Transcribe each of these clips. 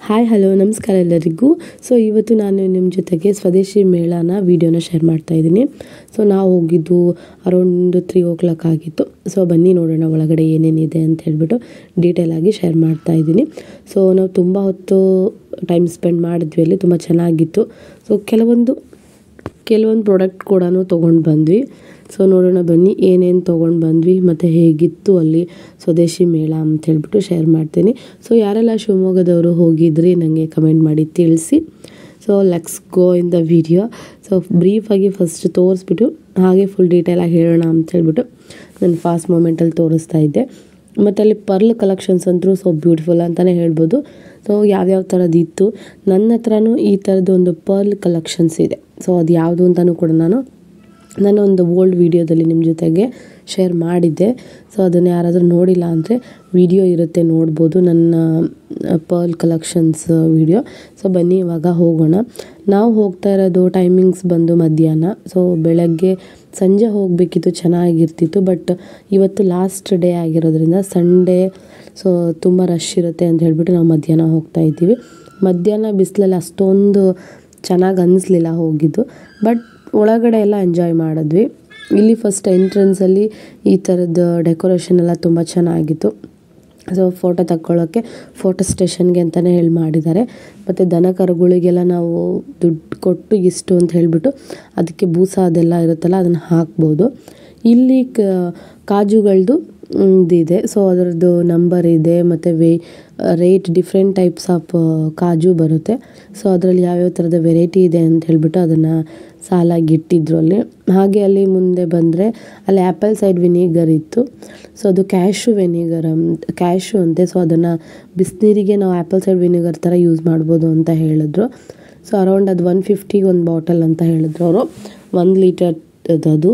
hi hello ನಮಸ್ಕಾರ ಎಲ್ಲರಿಗೂ so ಇವತ್ತು ನಾನು ನಿಮ್ಮ ಜೊತೆಗೆ ಸ್ವದೇಶಿ ಮೇಳನ ವೀಡಿಯೋನ ಶೇರ್ ಮಾಡ್ತಾ ಇದ್ದೀನಿ ಸೊ ನಾವು ಹೋಗಿದ್ದು ಅರೌಂಡ್ ತ್ರೀ ಓ ಕ್ಲಾಕ್ ಆಗಿತ್ತು ಸೊ ಬನ್ನಿ ನೋಡೋಣ ಒಳಗಡೆ ಏನೇನಿದೆ ಅಂತ ಹೇಳ್ಬಿಟ್ಟು ಡೀಟೇಲ್ ಆಗಿ ಶೇರ್ ಮಾಡ್ತಾ ಇದ್ದೀನಿ ಸೊ ನಾವು ತುಂಬ ಹೊತ್ತು ಟೈಮ್ ಸ್ಪೆಂಡ್ ಮಾಡಿದ್ವಿ ಅಲ್ಲಿ ತುಂಬ ಚೆನ್ನಾಗಿತ್ತು ಸೊ ಕೆಲವೊಂದು ಕೆಲವೊಂದು ಪ್ರಾಡಕ್ಟ್ ಕೂಡ ತೊಗೊಂಡು ಬಂದ್ವಿ ಸೊ ನೋಡೋಣ ಬನ್ನಿ ಏನೇನು ತೊಗೊಂಡು ಬಂದ್ವಿ ಮತ್ತು ಹೇಗಿತ್ತು ಅಲ್ಲಿ ಸ್ವದೇಶಿ ಮೇಳ ಅಂತ ಹೇಳ್ಬಿಟ್ಟು ಶೇರ್ ಮಾಡ್ತೀನಿ ಸೊ ಯಾರೆಲ್ಲ ಶಿವಮೊಗ್ಗದವರು ಹೋಗಿದ್ರಿ ನನಗೆ ಕಮೆಂಟ್ ಮಾಡಿ ತಿಳಿಸಿ so let's go in the video so ಬ್ರೀಫಾಗಿ ಫಸ್ಟ್ ತೋರಿಸ್ಬಿಟ್ಟು ಹಾಗೆ ಫುಲ್ ಡೀಟೇಲಾಗಿ ಹೇಳೋಣ ಅಂತ ಹೇಳ್ಬಿಟ್ಟು ನಾನು ಫಾಸ್ಟ್ ಮೂಮೆಂಟಲ್ಲಿ ತೋರಿಸ್ತಾ ಇದ್ದೆ ಮತ್ತು ಅಲ್ಲಿ ಪರ್ಲ್ ಕಲೆಕ್ಷನ್ಸ್ ಅಂತೂ ಸೊ ಬ್ಯೂಟಿಫುಲ್ ಅಂತಲೇ ಹೇಳ್ಬೋದು ಸೊ ಯಾವ್ಯಾವ ಥರದ್ದು ಇತ್ತು ನನ್ನ ಹತ್ರನೂ ಈ ಥರದ್ದು ಒಂದು ಪರ್ಲ್ ಕಲೆಕ್ಷನ್ಸ್ ಇದೆ ಸೊ ಅದು ಯಾವುದು ಅಂತಲೂ ಕೂಡ ನಾನು ನನ್ನ ಒಂದು ಓಲ್ಡ್ ವೀಡಿಯೋದಲ್ಲಿ ನಿಮ್ಮ ಜೊತೆಗೆ ಶೇರ್ ಮಾಡಿದ್ದೆ ಸೊ ಅದನ್ನು ಯಾರಾದರೂ ನೋಡಿಲ್ಲ ಅಂದರೆ ವಿಡಿಯೋ ಇರುತ್ತೆ ನೋಡ್ಬೋದು ನನ್ನ ಪರ್ಲ್ ಕಲೆಕ್ಷನ್ಸ್ ವಿಡಿಯೋ ಸೊ ಬನ್ನಿ ಇವಾಗ ಹೋಗೋಣ ನಾವು ಹೋಗ್ತಾ ಇರೋದು ಟೈಮಿಂಗ್ಸ್ ಬಂದು ಮಧ್ಯಾಹ್ನ ಸೊ ಬೆಳಗ್ಗೆ ಸಂಜೆ ಹೋಗಬೇಕಿತ್ತು ಚೆನ್ನಾಗಿರ್ತಿತ್ತು ಬಟ್ ಇವತ್ತು ಲಾಸ್ಟ್ ಡೇ ಆಗಿರೋದ್ರಿಂದ ಸಂಡೇ ಸೊ ತುಂಬ ರಶ್ ಇರುತ್ತೆ ಅಂತ ಹೇಳ್ಬಿಟ್ಟು ನಾವು ಮಧ್ಯಾಹ್ನ ಹೋಗ್ತಾ ಇದ್ದೀವಿ ಮಧ್ಯಾಹ್ನ ಬಿಸಿಲಲ್ಲಿ ಅಷ್ಟೊಂದು ಚೆನ್ನಾಗಿ ಅನ್ನಿಸ್ಲಿಲ್ಲ ಹೋಗಿದ್ದು ಬಟ್ ಒಳಗಡೆ ಎಲ್ಲ ಎಂಜಾಯ್ ಮಾಡಿದ್ವಿ ಇಲ್ಲಿ ಫಸ್ಟ್ ಎಂಟ್ರೆನ್ಸಲ್ಲಿ ಈ ಥರದ್ದು ಡೆಕೋರೇಷನ್ ಎಲ್ಲ ತುಂಬ ಚೆನ್ನಾಗಿತ್ತು ಸೊ ಫೋಟೋ ತಕ್ಕೊಳ್ಳೋಕ್ಕೆ ಫೋಟೋ ಸ್ಟೇಷನ್ಗೆ ಅಂತಲೇ ಹೇಳಿ ಮಾಡಿದ್ದಾರೆ ಮತ್ತು ದನ ಕರುಗಳಿಗೆಲ್ಲ ನಾವು ದುಡ್ಡು ಕೊಟ್ಟು ಇಷ್ಟು ಅಂತ ಹೇಳಿಬಿಟ್ಟು ಅದಕ್ಕೆ ಬೂಸ ಅದೆಲ್ಲ ಇರುತ್ತಲ್ಲ ಅದನ್ನು ಹಾಕ್ಬೋದು ಇಲ್ಲಿ ಕ ಕಾಜುಗಳದ್ದು ಇದಿದೆ ಸೊ ಅದರದ್ದು ನಂಬರ್ ಇದೆ ಮತ್ತು ವೇ ರೇಟ್ ಡಿಫ್ರೆಂಟ್ ಟೈಪ್ಸ್ ಆಫ್ ಕಾಜು ಬರುತ್ತೆ ಸೊ ಅದರಲ್ಲಿ ಯಾವ್ಯಾವ ಥರದ ವೆರೈಟಿ ಇದೆ ಅಂತ ಹೇಳ್ಬಿಟ್ಟು ಅದನ್ನು ಸಾಲಾಗಿ ಇಟ್ಟಿದ್ರು ಅಲ್ಲಿ ಹಾಗೆ ಅಲ್ಲಿ ಮುಂದೆ ಬಂದರೆ ಅಲ್ಲಿ ಆ್ಯಪಲ್ ಸೈಡ್ ವಿನಿಗರ್ ಇತ್ತು ಸೊ ಅದು ಕ್ಯಾಶು ವೆನಿಗರ್ ಅಂತ ಕ್ಯಾಶು ಅಂತೆ ಸೊ ಅದನ್ನು ಬಿಸಿನೀರಿಗೆ ನಾವು ಆ್ಯಪಲ್ ಸೈಡ್ ವಿನಿಗರ್ ಥರ ಯೂಸ್ ಮಾಡ್ಬೋದು ಅಂತ ಹೇಳಿದ್ರು ಸೊ ಅರೌಂಡ್ ಅದು ಒನ್ ಫಿಫ್ಟಿಗೆ ಒಂದು ಬಾಟಲ್ ಅಂತ ಹೇಳಿದ್ರು ಅವರು ಒಂದು ಲೀಟರ್ ಅದು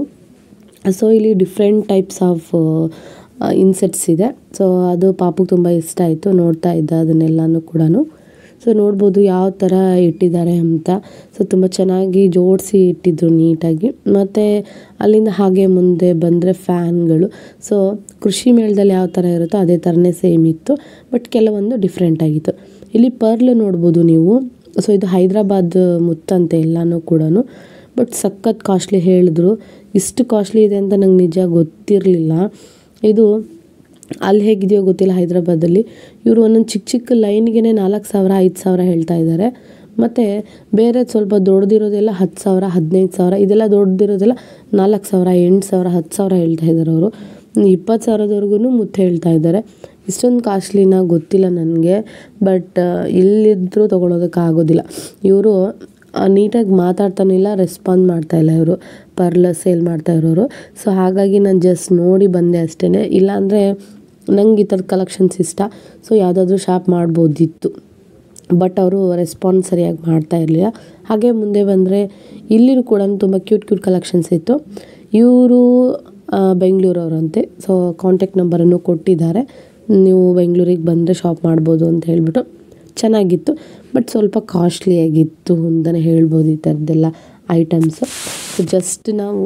ಸೊ ಇಲ್ಲಿ ಡಿಫ್ರೆಂಟ್ ಟೈಪ್ಸ್ ಆಫ್ ಇನ್ಸೆಟ್ಸ್ ಇದೆ ಸೊ ಅದು ಪಾಪುಗೆ ತುಂಬ ಇಷ್ಟ ಆಯಿತು ನೋಡ್ತಾ ಇದ್ದ ಅದನ್ನೆಲ್ಲನೂ ಕೂಡ ಸೊ ನೋಡ್ಬೋದು ಯಾವ ಥರ ಇಟ್ಟಿದ್ದಾರೆ ಅಂತ ಸೊ ತುಂಬ ಚೆನ್ನಾಗಿ ಜೋಡಿಸಿ ಇಟ್ಟಿದ್ರು ನೀಟಾಗಿ ಮತ್ತು ಅಲ್ಲಿಂದ ಹಾಗೆ ಮುಂದೆ ಬಂದರೆ ಫ್ಯಾನ್ಗಳು ಸೊ ಕೃಷಿ ಮೇಳದಲ್ಲಿ ಯಾವ ಥರ ಇರುತ್ತೋ ಅದೇ ಥರನೇ ಸೇಮ್ ಇತ್ತು ಬಟ್ ಕೆಲವೊಂದು ಡಿಫ್ರೆಂಟ್ ಆಗಿತ್ತು ಇಲ್ಲಿ ಪರ್ಲ್ ನೋಡ್ಬೋದು ನೀವು ಸೊ ಇದು ಹೈದ್ರಾಬಾದ್ ಮುತ್ತಂತೆ ಎಲ್ಲನೂ ಕೂಡ ಬಟ್ ಸಖತ್ ಕಾಸ್ಟ್ಲಿ ಹೇಳಿದ್ರು ಇಷ್ಟು ಕಾಸ್ಟ್ಲಿ ಇದೆ ಅಂತ ನಂಗೆ ನಿಜ ಗೊತ್ತಿರಲಿಲ್ಲ ಇದು ಅಲ್ಲಿ ಹೇಗಿದೆಯೋ ಗೊತ್ತಿಲ್ಲ ಹೈದ್ರಾಬಾದಲ್ಲಿ ಇವರು ಒಂದೊಂದು ಚಿಕ್ಕ ಚಿಕ್ಕ ಲೈನ್ಗೆ ನಾಲ್ಕು ಸಾವಿರ ಐದು ಸಾವಿರ ಹೇಳ್ತಾ ಇದ್ದಾರೆ ಮತ್ತು ಬೇರೆ ಸ್ವಲ್ಪ ದೊಡ್ಡದಿರೋದೆಲ್ಲ ಹತ್ತು ಸಾವಿರ ಹದಿನೈದು ಸಾವಿರ ಇದೆಲ್ಲ ದೊಡ್ಡದಿರೋದೆಲ್ಲ ನಾಲ್ಕು ಸಾವಿರ ಎಂಟು ಸಾವಿರ ಹತ್ತು ಸಾವಿರ ಹೇಳ್ತಾ ಇದ್ದಾರೆ ಅವರು ಇಪ್ಪತ್ತು ಸಾವಿರದವರೆಗೂ ಮುತ್ತು ಹೇಳ್ತಾ ಇದ್ದಾರೆ ಇಷ್ಟೊಂದು ಕಾಸ್ಟ್ಲಿನ ಗೊತ್ತಿಲ್ಲ ನನಗೆ ಬಟ್ ಇಲ್ಲಿದ್ದರೂ ತೊಗೊಳೋದಕ್ಕಾಗೋದಿಲ್ಲ ಇವರು ನೀಟಾಗಿ ಮಾತಾಡ್ತಾನೂ ಇಲ್ಲ ರೆಸ್ಪಾನ್ಸ್ ಮಾಡ್ತಾಯಿಲ್ಲ ಇವರು ಪರ್ಲ ಸೇಲ್ ಮಾಡ್ತಾ ಇರೋರು ಸೊ ಹಾಗಾಗಿ ನಾನು ಜಸ್ಟ್ ನೋಡಿ ಬಂದೆ ಅಷ್ಟೇ ಇಲ್ಲಾಂದರೆ ನಂಗೆ ಈ ಥರದ ಕಲೆಕ್ಷನ್ಸ್ ಇಷ್ಟ ಸೊ ಯಾವುದಾದ್ರೂ ಶಾಪ್ ಮಾಡ್ಬೋದಿತ್ತು ಬಟ್ ಅವರು ರೆಸ್ಪಾನ್ಸ್ ಸರಿಯಾಗಿ ಮಾಡ್ತಾ ಇರಲಿಲ್ಲ ಹಾಗೆ ಮುಂದೆ ಬಂದರೆ ಇಲ್ಲಿಯೂ ಕೂಡ ತುಂಬ ಕ್ಯೂಟ್ ಕ್ಯೂಟ್ ಕಲೆಕ್ಷನ್ಸ್ ಇತ್ತು ಇವರು ಬೆಂಗಳೂರವರಂತೆ ಸೊ ಕಾಂಟ್ಯಾಕ್ಟ್ ನಂಬರನ್ನು ಕೊಟ್ಟಿದ್ದಾರೆ ನೀವು ಬೆಂಗಳೂರಿಗೆ ಬಂದರೆ ಶಾಪ್ ಮಾಡ್ಬೋದು ಅಂತ ಹೇಳಿಬಿಟ್ಟು ಚೆನ್ನಾಗಿತ್ತು ಬಟ್ ಸ್ವಲ್ಪ ಕಾಸ್ಟ್ಲಿಯಾಗಿತ್ತು ಅಂತಲೇ ಹೇಳ್ಬೋದು ಈ ಥರದ್ದೆಲ್ಲ ಐಟಮ್ಸು ಸೊ ಜಸ್ಟ್ ನಾವು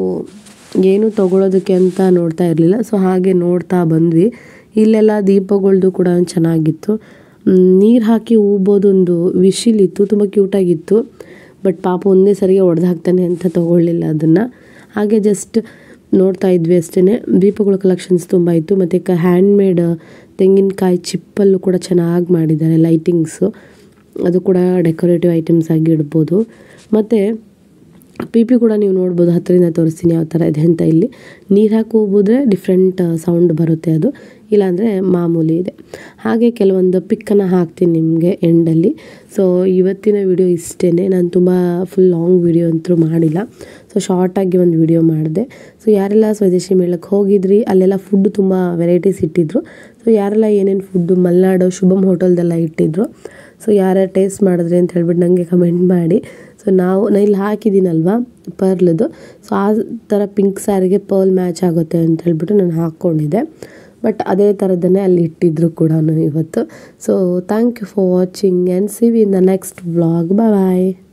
ಏನು ತೊಗೊಳೋದಕ್ಕೆ ಅಂತ ನೋಡ್ತಾ ಇರಲಿಲ್ಲ ಸೊ ಹಾಗೆ ನೋಡ್ತಾ ಬಂದ್ವಿ ಇಲ್ಲೆಲ್ಲ ದೀಪಗಳ್ದು ಕೂಡ ಚೆನ್ನಾಗಿತ್ತು ನೀರು ಹಾಕಿ ಊಬೋದೊಂದು ವಿಶಿಲ್ ಇತ್ತು ತುಂಬ ಕ್ಯೂಟಾಗಿತ್ತು ಬಟ್ ಪಾಪ ಒಂದೇ ಸರಿಗೆ ಒಡೆದು ಹಾಕ್ತಾನೆ ಅಂತ ತೊಗೊಳ್ಳಿಲ್ಲ ಅದನ್ನು ಹಾಗೆ ಜಸ್ಟ್ ನೋಡ್ತಾ ಇದ್ವಿ ಅಷ್ಟೇ ದೀಪಗಳ ಕಲೆಕ್ಷನ್ಸ್ ತುಂಬ ಇತ್ತು ಮತ್ತು ಕ ಹ್ಯಾಂಡ್ಮೇಡ್ ತೆಂಗಿನಕಾಯಿ ಚಿಪ್ಪಲ್ಲೂ ಕೂಡ ಚೆನ್ನಾಗಿ ಮಾಡಿದ್ದಾರೆ ಲೈಟಿಂಗ್ಸು ಅದು ಕೂಡ ಡೆಕೋರೇಟಿವ್ ಐಟಮ್ಸ್ ಆಗಿ ಇಡ್ಬೋದು ಮತ್ತು ಪಿ ಪಿ ಕೂಡ ನೀವು ನೋಡ್ಬೋದು ಹತ್ತಿರದಿಂದ ತೋರಿಸ್ತೀನಿ ಯಾವ ಥರ ಇದೆ ಅಂತ ಇಲ್ಲಿ ನೀರು ಹಾಕಿ ಹೋಗಿದ್ರೆ ಡಿಫ್ರೆಂಟ್ ಸೌಂಡ್ ಬರುತ್ತೆ ಅದು ಇಲ್ಲಾಂದರೆ ಮಾಮೂಲಿ ಇದೆ ಹಾಗೆ ಕೆಲವೊಂದು ಪಿಕ್ಕನ್ನು ಹಾಕ್ತೀನಿ ನಿಮಗೆ ಎಂಡಲ್ಲಿ ಸೊ ಇವತ್ತಿನ ವಿಡಿಯೋ ಇಷ್ಟೇ ನಾನು ತುಂಬ ಫುಲ್ ಲಾಂಗ್ ವಿಡಿಯೋ ಅಂತೂ ಮಾಡಿಲ್ಲ ಸೊ ಶಾರ್ಟಾಗಿ ಒಂದು ವಿಡಿಯೋ ಮಾಡಿದೆ ಸೊ ಯಾರೆಲ್ಲ ಸ್ವದೇಶಿ ಮೇಳಕ್ಕೆ ಹೋಗಿದ್ರಿ ಅಲ್ಲೆಲ್ಲ ಫುಡ್ ತುಂಬ ವೆರೈಟೀಸ್ ಇಟ್ಟಿದ್ರು ಸೊ ಯಾರೆಲ್ಲ ಏನೇನು ಫುಡ್ಡು ಮಲ್ನಾಡು ಶುಭಮ್ ಹೋಟೆಲ್ದೆಲ್ಲ ಇಟ್ಟಿದ್ರು ಸೊ ಯಾರ್ಯಾರು ಟೇಸ್ಟ್ ಮಾಡಿದ್ರಿ ಅಂತ ಹೇಳ್ಬಿಟ್ಟು ನನಗೆ ಕಮೆಂಟ್ ಮಾಡಿ ಸೊ ನಾವು ನಾನು ಇಲ್ಲಿ ಹಾಕಿದ್ದೀನಲ್ವ ಪರ್ಲದು ಸೊ ಆ ಥರ ಪಿಂಕ್ ಸ್ಯಾರಿಗೆ ಪರ್ಲ್ ಮ್ಯಾಚ್ ಆಗುತ್ತೆ ಅಂತ ಹೇಳ್ಬಿಟ್ಟು ನಾನು ಹಾಕ್ಕೊಂಡಿದ್ದೆ ಬಟ್ ಅದೇ ಥರದನ್ನೇ ಅಲ್ಲಿ ಇಟ್ಟಿದ್ರು ಕೂಡ ಇವತ್ತು so thank you for watching and see you in the next vlog bye